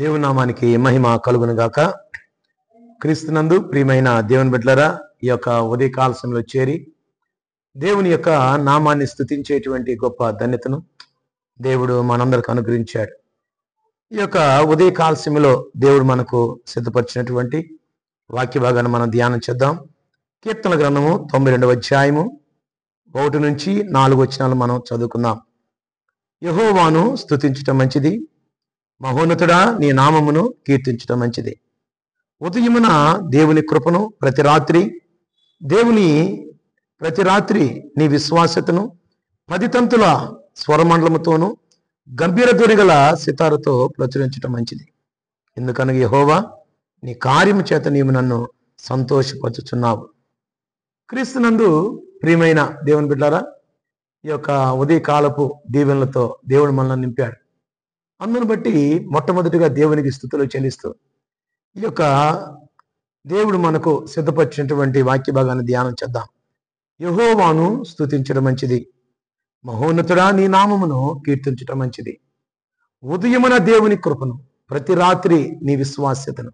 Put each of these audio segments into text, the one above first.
దేవుని నామానికి మహిమ కలుగును గాక క్రీస్తునందు ప్రియమైన దేవుని బిడ్డలరా ఈ యొక్క ఉదయకాల సమయంలో చేరి దేవుని యొక్క నామాన్ని స్థుతించేటువంటి గొప్ప ధన్యతను దేవుడు మనందరికి అనుగ్రహించాడు ఈ యొక్క ఉదయకాల సమయంలో దేవుడు మనకు సిద్ధపరిచినటువంటి వాక్య భాగాన్ని మనం ధ్యానం చేద్దాం కీర్తన గ్రంథము తొంభై రెండవ అధ్యాయము ఒకటి నుంచి నాలుగు వచనాలు మనం చదువుకుందాం యహోవాను స్థుతించటం మంచిది మహోన్నతుడా నీ నామమును కీర్తించటం మంచిది ఉదయమున దేవుని కృపను ప్రతి రాత్రి దేవుని ప్రతి రాత్రి నీ విశ్వాసతను పది తంతుల స్వరమండలముతోనూ గంభీర ధ్వని గల సితారతో ప్రచురించటం మంచిది ఎందుకనగా యహోవా నీ కార్యము చేత నీవు నన్ను సంతోషపరచుచున్నావు క్రీస్తునందు ప్రియమైన దేవుని బిడ్డారా ఈ యొక్క ఉదయకాలపు దీవెనలతో దేవుడు మనల్ని నింపాడు అందును బట్టి మొట్టమొదటిగా దేవునికి స్థుతులు చెల్లిస్తూ ఈ యొక్క దేవుడు మనకు సిద్ధపరిచినటువంటి వాక్య భాగాన్ని ధ్యానం చేద్దాం యహోవాను స్థుతించడం మంచిది మహోన్నతుడా నీ నామమును కీర్తించడం మంచిది ఉదయమున దేవుని కృపను ప్రతి రాత్రి నీ విశ్వాస్యతను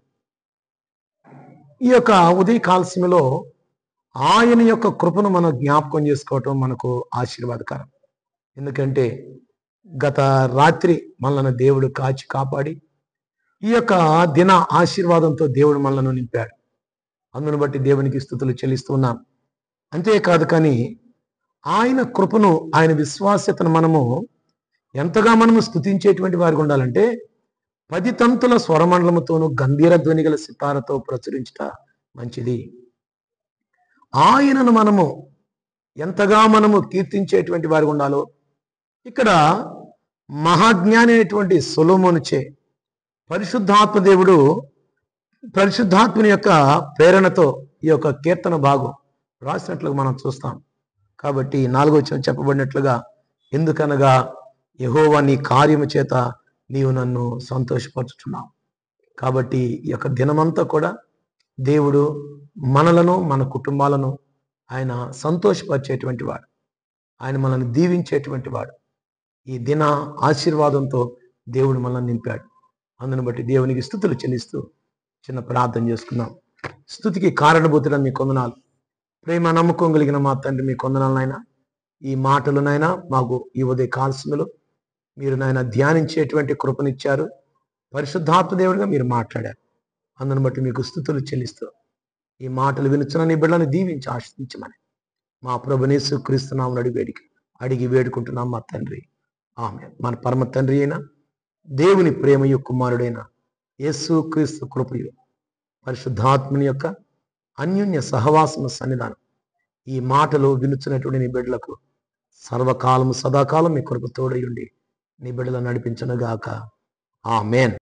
ఈ యొక్క ఉదయ కాలసీమలో ఆయన యొక్క కృపను మనం జ్ఞాపకం చేసుకోవటం మనకు ఆశీర్వాదకరం ఎందుకంటే గత రాత్రి మనల్ని దేవుడు కాచి కాపాడి ఈ యొక్క దిన ఆశీర్వాదంతో దేవుడు మనలను నింపాడు అందును బట్టి దేవునికి స్థుతులు చెల్లిస్తున్నాం అంతేకాదు కానీ ఆయన కృపను ఆయన విశ్వాస్యతను మనము ఎంతగా మనము స్థుతించేటువంటి వారికి ఉండాలంటే పది తంతుల స్వరమండలముతోనూ గంభీర ధ్వని గల సితారతో ప్రచురించుట మంచిది ఆయనను మనము ఎంతగా మనము కీర్తించేటువంటి వారికి ఉండాలో ఇక్కడ మహాజ్ఞాని అయినటువంటి సొలోమోనుచే పరిశుద్ధాత్మ దేవుడు పరిశుద్ధాత్మని యొక్క ప్రేరణతో ఈ యొక్క కీర్తన భాగం రాసినట్లుగా మనం చూస్తాం కాబట్టి నాలుగో వచనం చెప్పబడినట్లుగా ఎందుకనగా యహోవా నీ కార్యము చేత నీవు నన్ను సంతోషపరచుచున్నావు కాబట్టి ఈ యొక్క దినమంతా కూడా దేవుడు మనలను మన కుటుంబాలను ఆయన సంతోషపరిచేటువంటి వాడు ఆయన మనల్ని దీవించేటువంటి వాడు ఈ దిన ఆశీర్వాదంతో దేవుడు మనల్ని నింపాడు అందును బట్టి దేవునికి స్థుతులు చెల్లిస్తూ చిన్న ప్రార్థన చేసుకుందాం స్థుతికి కారణభూతుడం మీ కొందనాలు ప్రేమ నమ్మకం కలిగిన మా తండ్రి మీ కొందనాలనైనా ఈ మాటలునైనా మాకు ఈ ఉదయ కాల్సములు మీరు నాయన ధ్యానించేటువంటి కృపనిచ్చారు పరిశుద్ధాత్మ దేవుడిగా మీరు మాట్లాడారు అందును బట్టి మీకు స్థుతులు చెల్లిస్తూ ఈ మాటలు వినుచున్న నీ బిడ్డలను దీవించి ఆశ్రయించమని మా ప్రభునేసు క్రీస్తునామని అడిగి వేడికి అడిగి వేడుకుంటున్నాం మా తండ్రి ఆమె మన పరమ తండ్రి అయిన దేవుని ప్రేమయు కుమారుడైన యేసు క్రీస్తు కృపయు పరిశుద్ధాత్మని యొక్క అన్యోన్య సహవాసము సన్నిధానం ఈ మాటలు వినుచున్నటువంటి నీ బిడ్డలకు సర్వకాలము సదాకాలం మీ కృప తోడయుండి నీ బిడ్డలను నడిపించనుగాక ఆ మేన్